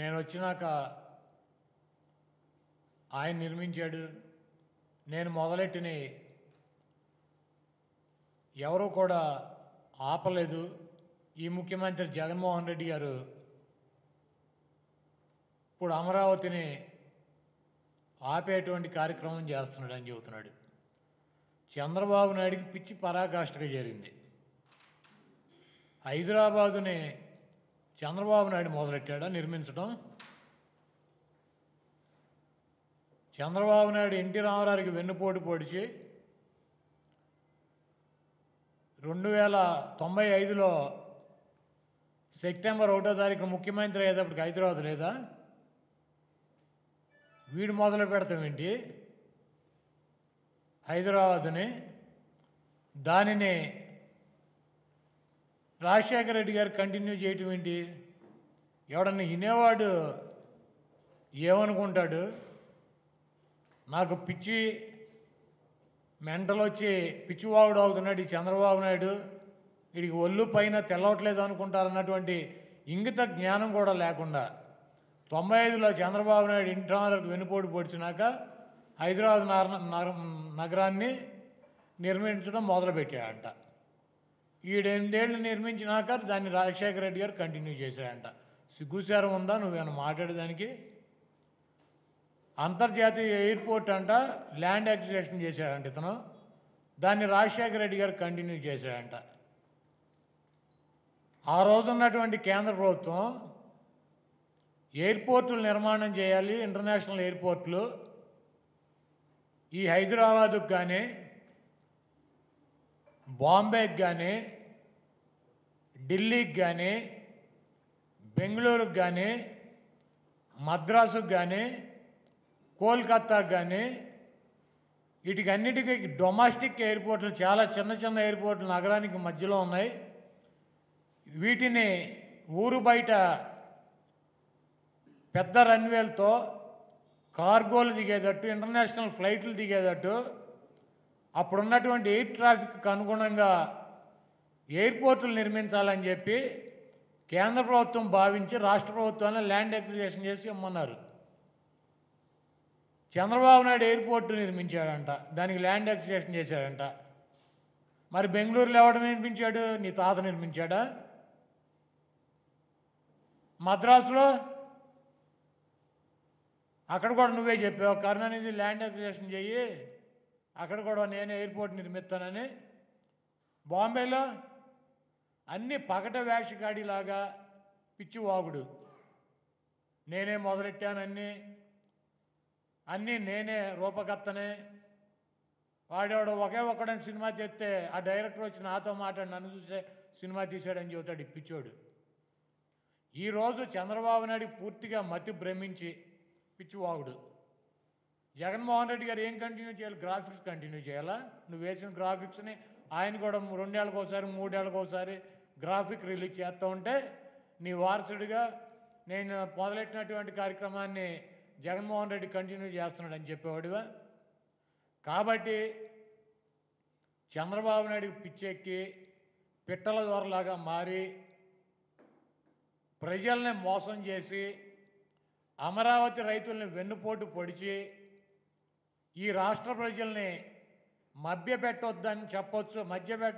నేను వచ్చినాక ఆయన నిర్మించాడు నేను మొదలెట్టిన ఎవరు కూడా ఆపలేదు ఈ ముఖ్యమంత్రి జగన్మోహన్ రెడ్డి గారు ఇప్పుడు అమరావతిని ఆపేటువంటి కార్యక్రమం చేస్తున్నాడు అని చెబుతున్నాడు చంద్రబాబు నాయుడికి పిచ్చి పరాకాష్ఠగా చేరింది హైదరాబాదుని చంద్రబాబు నాయుడు మొదలెట్టాడా నిర్మించడం చంద్రబాబు నాయుడు ఎన్టీ రామారావుకి వెన్నుపోటు పొడిచి రెండు వేల తొంభై ఐదులో సెప్టెంబర్ ఒకటో తారీఖు ముఖ్యమంత్రి అయ్యేటప్పటికి హైదరాబాద్ లేదా వీడు మొదలు పెడతాం ఏంటి హైదరాబాదుని దానిని రాజశేఖర రెడ్డి గారు కంటిన్యూ చేయటం ఏంటి ఎవడన్నా వినేవాడు ఏమనుకుంటాడు నాకు పిచ్చి మెంటలు వచ్చి పిచ్చివాగుడు అవుతున్నాడు ఈ చంద్రబాబు నాయుడు వీడికి ఒళ్ళు పైన తెల్లవట్లేదు అనుకుంటారన్నటువంటి ఇంగిత జ్ఞానం కూడా లేకుండా తొంభై ఐదులో చంద్రబాబు నాయుడు ఇంటి వెనుపోటు పొడిచినాక హైదరాబాద్ నగర నగర- నగరాన్ని నిర్మించడం మొదలుపెట్టాడంట ఈడెనిమిదేళ్ళు నిర్మించినాక దాన్ని రాజశేఖర రెడ్డి గారు కంటిన్యూ చేశాడంట సిగ్గుసారం ఉందా నువ్వేమైనా మాట్లాడేదానికి అంతర్జాతీయ ఎయిర్పోర్ట్ అంట ల్యాండ్ అక్విజిషన్ చేశాడంట ఇతను దాన్ని రాజశేఖర రెడ్డి గారు కంటిన్యూ చేశాడంట ఆ రోజు ఉన్నటువంటి కేంద్ర ప్రభుత్వం ఎయిర్పోర్టులు నిర్మాణం చేయాలి ఇంటర్నేషనల్ ఎయిర్పోర్ట్లు ఈ హైదరాబాదుకు కానీ బాంబేకి కానీ ఢిల్లీకి కానీ బెంగళూరుకు కానీ మద్రాసుకు కానీ కోల్కతాకు కానీ వీటికన్నిటికీ డొమెస్టిక్ ఎయిర్పోర్ట్లు చాలా చిన్న చిన్న ఎయిర్పోర్ట్లు నగరానికి మధ్యలో ఉన్నాయి వీటిని ఊరు బయట పెద్ద రన్వేలతో కార్గోలు దిగేటట్టు ఇంటర్నేషనల్ ఫ్లైట్లు దిగేటట్టు అప్పుడున్నటువంటి ఎయిర్ ట్రాఫిక్కి అనుగుణంగా ఎయిర్పోర్టులు నిర్మించాలని చెప్పి కేంద్ర ప్రభుత్వం భావించి రాష్ట్ర ప్రభుత్వాన్ని ల్యాండ్ అక్విజిషన్ చేసి ఇమ్మన్నారు చంద్రబాబు నాయుడు ఎయిర్పోర్టు నిర్మించాడంట దానికి ల్యాండ్ అక్విజిషన్ చేశాడంట మరి బెంగళూరులో ఎవడు నిర్మించాడు నీ తాత నిర్మించాడా మద్రాసులో అక్కడ కూడా నువ్వే చెప్పావు కరుణానిధి ల్యాండ్ అక్విజిషన్ చెయ్యి అక్కడ కూడా నేనే ఎయిర్పోర్ట్ నిర్మిస్తానని బాంబేలో అన్ని పగట వేషగాడిలాగా పిచ్చి వాగుడు నేనే మొదలెట్టానన్నీ అన్నీ నేనే రూపకర్తనే వాడేవాడు ఒకే ఒక్కడని సినిమా తెస్తే ఆ డైరెక్టర్ వచ్చి నాతో మాట్లాడి నన్ను చూసే సినిమా తీశాడని చెబుతాడు ఈ పిచ్చోడు ఈరోజు చంద్రబాబు నాయుడు పూర్తిగా మతి భ్రమించి పిచ్చివాగుడు జగన్మోహన్ రెడ్డి గారు ఏం కంటిన్యూ చేయాలి గ్రాఫిక్స్ కంటిన్యూ చేయాలా నువ్వు వేసిన గ్రాఫిక్స్ని ఆయన కూడా రెండేళ్ళకి ఒకసారి మూడేళ్ళకి ఒకసారి గ్రాఫిక్ రిలీజ్ చేస్తూ ఉంటే నీ వారసుడిగా నేను మొదలెట్టినటువంటి కార్యక్రమాన్ని జగన్మోహన్ రెడ్డి కంటిన్యూ చేస్తున్నాడని చెప్పేవాడివా కాబట్టి చంద్రబాబు నాయుడికి పిచ్చెక్కి పిట్టల దొరలాగా మారి ప్రజల్ని మోసం చేసి అమరావతి రైతుల్ని వెన్నుపోటు పొడిచి ఈ రాష్ట్ర ప్రజల్ని మభ్యపెట్టొద్దని చెప్పొచ్చు మధ్యపెట్ట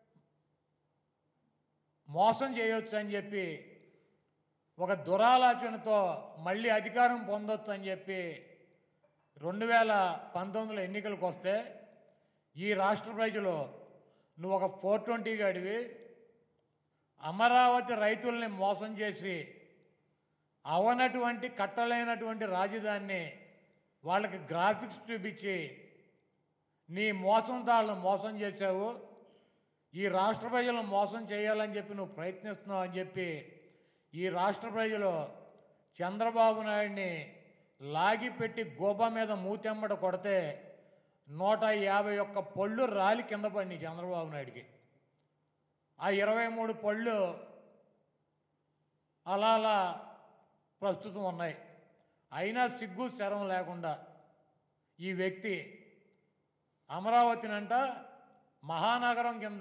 మోసం చేయొచ్చు అని చెప్పి ఒక దురాలోచనతో మళ్ళీ అధికారం పొందొచ్చు అని చెప్పి రెండు వేల పంతొమ్మిదిలో ఎన్నికలకు వస్తే ఈ రాష్ట్ర ప్రజలు నువ్వు ఒక ఫోర్ ట్వంటీ గడివి అమరావతి రైతుల్ని మోసం చేసి అవనటువంటి కట్టలేనటువంటి రాజధానిని వాళ్ళకి గ్రాఫిక్స్ చూపించి నీ మోసంతో వాళ్ళని మోసం చేశావు ఈ రాష్ట్ర ప్రజలను మోసం చేయాలని చెప్పి నువ్వు ప్రయత్నిస్తున్నావు అని చెప్పి ఈ రాష్ట్ర ప్రజలు చంద్రబాబు నాయుడిని లాగిపెట్టి గోప మీద మూతెమ్మడ కొడితే నూట యాభై ఒక్క పళ్ళు రాలి కింద పడినాయి చంద్రబాబు నాయుడికి ఆ ఇరవై మూడు పళ్ళు అలా అలా ప్రస్తుతం ఉన్నాయి అయినా సిగ్గు శరం లేకుండా ఈ వ్యక్తి అమరావతినంట మహానగరం కింద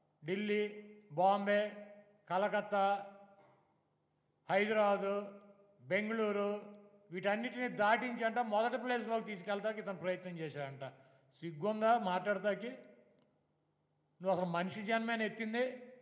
ఢిల్లీ బాంబే కలకత్తా హైదరాబాదు బెంగళూరు వీటన్నిటిని దాటించి అంట మొదటి ప్లేస్లోకి తీసుకెళ్తాకి ఇతను ప్రయత్నం చేశాడంట సిగ్గుందా మాట్లాడతాకి నువ్వు అసలు మనిషి జన్మేన ఎత్తింది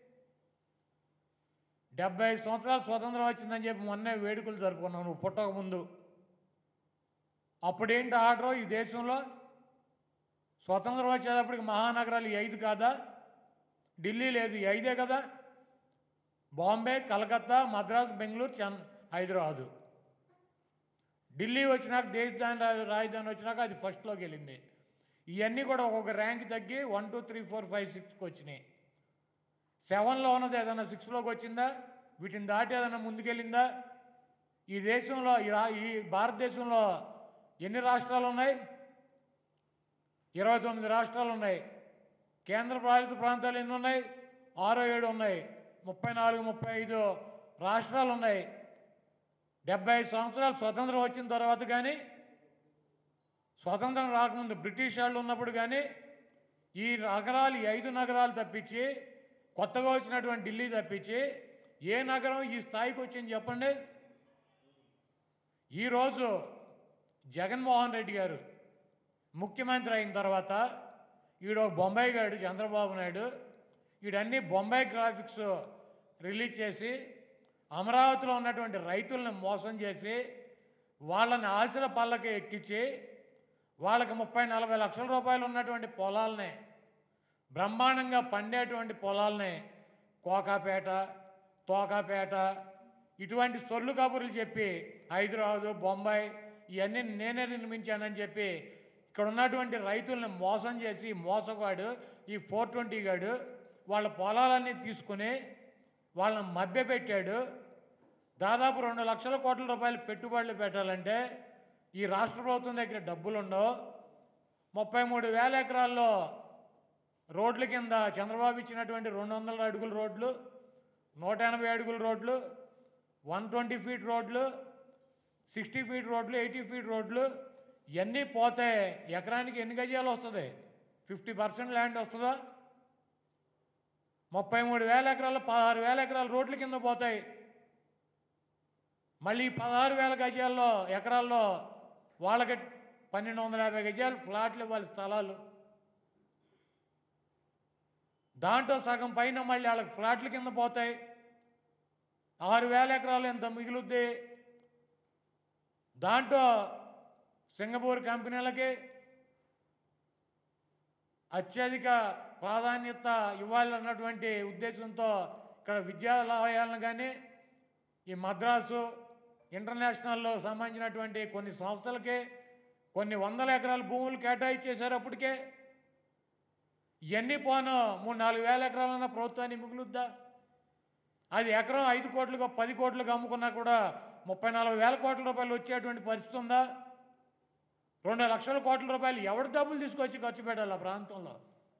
డెబ్బై ఐదు సంవత్సరాలు స్వతంత్రం వచ్చిందని చెప్పి మొన్నే వేడుకలు జరుపుకున్నావు నువ్వు పుట్టక ముందు అప్పుడేంటి ఆర్డర్ ఈ దేశంలో స్వతంత్రం వచ్చేటప్పటికి మహానగరాలు ఈ ఐదు కాదా ఢిల్లీ లేదు ఈ ఐదే కదా బాంబే కలకత్తా మద్రాసు బెంగళూరు చెన్ హైదరాబాదు ఢిల్లీ వచ్చినాక దేశదాని రా- రాజధాని వచ్చినాక అది ఫస్ట్లోకి వెళ్ళింది ఇవన్నీ కూడా ఒక్కొక్క ర్యాంక్ తగ్గి one two three four five సిక్స్కి వచ్చినాయి సెవెన్లో ఉన్నది ఏదైనా సిక్స్లోకి వచ్చిందా వీటిని దాటి ఏదైనా ముందుకెళ్ళిందా ఈ దేశంలో ఈ రా- ఈ భారతదేశంలో ఎన్ని రాష్ట్రాలు ఉన్నాయి ఇరవై తొమ్మిది రాష్ట్రాలు ఉన్నాయి కేంద్ర పాలిత ప్రాంతాలు ఎన్ని ఉన్నాయి ఆరో ఏడు ఉన్నాయి ముప్పై నాలుగు ముప్పై ఐదు రాష్ట్రాలు ఉన్నాయి డెబ్బై ఐదు సంవత్సరాలు స్వతంత్రం వచ్చిన తర్వాత కానీ స్వతంత్రం రాకముందు బ్రిటిష్ వాళ్ళు ఉన్నప్పుడు కానీ ఈ నగరాలు ఈ ఐదు నగరాలు తప్పించి కొత్తగా వచ్చినటువంటి ఢిల్లీ తప్పించి ఏ నగరం ఈ స్థాయికి వచ్చింది చెప్పండి ఈరోజు జగన్మోహన్ రెడ్డి గారు ముఖ్యమంత్రి అయిన తర్వాత ఈడు ఒక బొంబాయి గాడు చంద్రబాబు నాయుడు ఈడన్నీ బొంబాయి గ్రాఫిక్స్ రిలీజ్ చేసి అమరావతిలో ఉన్నటువంటి రైతులను మోసం చేసి వాళ్ళని ఆశల పళ్ళకి ఎక్కించి వాళ్ళకి ముప్పై నలభై లక్షల రూపాయలు ఉన్నటువంటి పొలాలని బ్రహ్మాండంగా పండేటువంటి పొలాల్ని కోకాపేట తోకాపేట ఇటువంటి సొల్లు కబుర్లు చెప్పి హైదరాబాదు బొంబాయి ఇవన్నీ నేనే నిర్మించానని చెప్పి ఇక్కడ ఉన్నటువంటి రైతుల్ని మోసం చేసి మోసగాడు ఈ ఫోర్ ట్వంటీ గాడు వాళ్ళ పొలాలన్నీ తీసుకుని వాళ్ళని మభ్యపెట్టాడు దాదాపు రెండు లక్షల కోట్ల రూపాయలు పెట్టుబడులు పెట్టాలంటే ఈ రాష్ట్ర ప్రభుత్వం దగ్గర డబ్బులు ఉండవు ముప్పై మూడు వేల ఎకరాల్లో రోడ్ల కింద చంద్రబాబు ఇచ్చినటువంటి రెండు వందల అడుగుల రోడ్లు నూట ఎనభై అడుగుల రోడ్లు వన్ ట్వంటీ ఫీట్ రోడ్లు సిక్స్టీ ఫీట్ రోడ్లు ఎయిటీ ఫీట్ రోడ్లు ఇవన్నీ పోతే ఎకరానికి ఎన్ని గజాలు వస్తుంది ఫిఫ్టీ పర్సెంట్ ల్యాండ్ వస్తుందా ముప్పై మూడు వేల ఎకరాలు పదహారు వేల ఎకరాలు రోడ్ల కింద పోతాయి మళ్ళీ పదహారు వేల గజాల్లో ఎకరాల్లో వాళ్ళకి పన్నెండు వందల యాభై గజాలు ఫ్లాట్లు ఇవ్వాలి స్థలాలు దాంట్లో సగం పైన మళ్ళీ వాళ్ళకి ఫ్లాట్ల కింద పోతాయి ఆరు వేల ఎకరాలు ఎంత మిగులుద్ది దాంట్లో సింగపూర్ కంపెనీలకి అత్యధిక ప్రాధాన్యత ఇవ్వాలన్నటువంటి ఉద్దేశంతో ఇక్కడ విద్యాలయాలను కానీ ఈ మద్రాసు ఇంటర్నేషనల్లో సంబంధించినటువంటి కొన్ని సంస్థలకి కొన్ని వందల ఎకరాల భూములు కేటాయించేశారు అప్పటికే ఇవన్నీ పోను మూడు నాలుగు వేల ఎకరాలన్న ప్రభుత్వాన్ని మిగులుద్దా అది ఎకరం ఐదు కోట్లుగా పది కోట్లుగా అమ్ముకున్నా కూడా ముప్పై నలభై వేల కోట్ల రూపాయలు వచ్చేటువంటి పరిస్థితి ఉందా రెండు లక్షల కోట్ల రూపాయలు ఎవడు డబ్బులు తీసుకొచ్చి ఖర్చు పెట్టాలి ఆ ప్రాంతంలో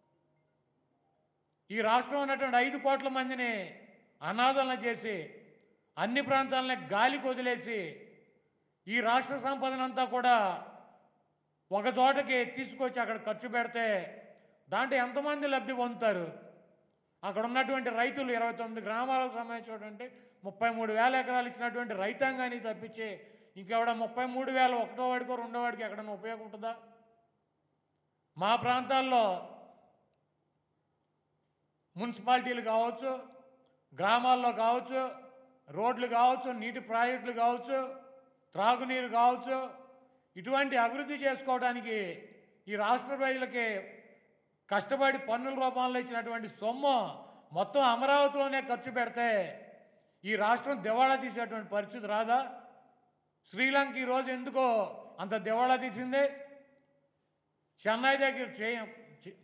ఈ రాష్ట్రం ఉన్నటువంటి ఐదు కోట్ల మందిని అనాదరణ చేసి అన్ని ప్రాంతాలని గాలికి వదిలేసి ఈ రాష్ట్ర సంపదనంతా కూడా ఒక చోటకి తీసుకొచ్చి అక్కడ ఖర్చు పెడితే దాంట్లో ఎంతమంది లబ్ధి పొందుతారు అక్కడ ఉన్నటువంటి రైతులు ఇరవై తొమ్మిది గ్రామాలకు సంబంధించినటువంటి ముప్పై మూడు వేల ఎకరాలు ఇచ్చినటువంటి రైతాంగాన్ని తప్పించి ఇంకెవడ ముప్పై మూడు వేల ఒకటో వాడికో రెండో వాడికి ఎక్కడైనా ఉపయోగం ఉంటుందా మా ప్రాంతాల్లో మున్సిపాలిటీలు కావచ్చు గ్రామాల్లో కావచ్చు రోడ్లు కావచ్చు నీటి ప్రాజెక్టులు కావచ్చు త్రాగునీరు కావచ్చు ఇటువంటి అభివృద్ధి చేసుకోవడానికి ఈ రాష్ట్ర ప్రజలకి కష్టపడి పన్నుల రూపంలో ఇచ్చినటువంటి సొమ్ము మొత్తం అమరావతిలోనే ఖర్చు పెడితే ఈ రాష్ట్రం దివాళా తీసేటువంటి పరిస్థితి రాదా శ్రీలంక ఈరోజు ఎందుకో అంత దివాళా తీసింది చెన్నై దగ్గర చై- చి-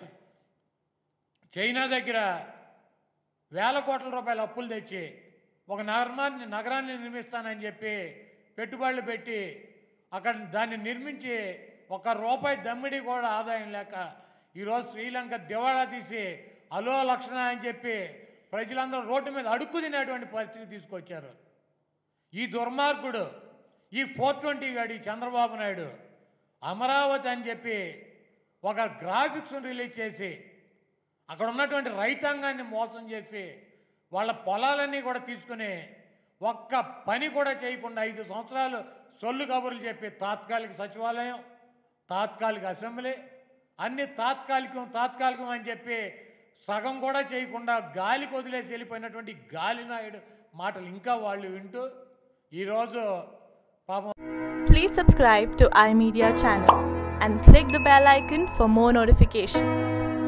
చైనా దగ్గర వేల కోట్ల రూపాయల అప్పులు తెచ్చి ఒక నగరాన్ని నగరాన్ని నిర్మిస్తానని చెప్పి పెట్టుబడులు పెట్టి అక్కడ దాన్ని నిర్మించి ఒక రూపాయి దమ్మిడి కూడా ఆదాయం లేక ఈరోజు శ్రీలంక దివాళా తీసి అలో లక్షణ అని చెప్పి ప్రజలందరూ రోడ్డు మీద అడుక్కు తినేటువంటి పరిస్థితి తీసుకొచ్చారు ఈ దుర్మార్గుడు ఈ ఫోర్ ట్వంటీ గాడి చంద్రబాబు నాయుడు అమరావతి అని చెప్పి ఒక గ్రాఫిక్స్ను రిలీజ్ చేసి అక్కడ ఉన్నటువంటి రైతాంగాన్ని మోసం చేసి వాళ్ళ పొలాలన్నీ కూడా తీసుకుని ఒక్క పని కూడా చేయకుండా ఐదు సంవత్సరాలు సొల్లు కబుర్లు చెప్పి తాత్కాలిక సచివాలయం తాత్కాలిక అసెంబ్లీ అన్ని తాత్కాలికం తాత్కాలికం అని చెప్పి సగం కూడా చేయకుండా గాలికి వదిలేసి వెళ్ళిపోయినటువంటి గాలి నాయుడు మాటలు ఇంకా వాళ్ళు వింటూ ఈరోజు పాపం Please subscribe to iMedia channel and click the bell icon for more notifications.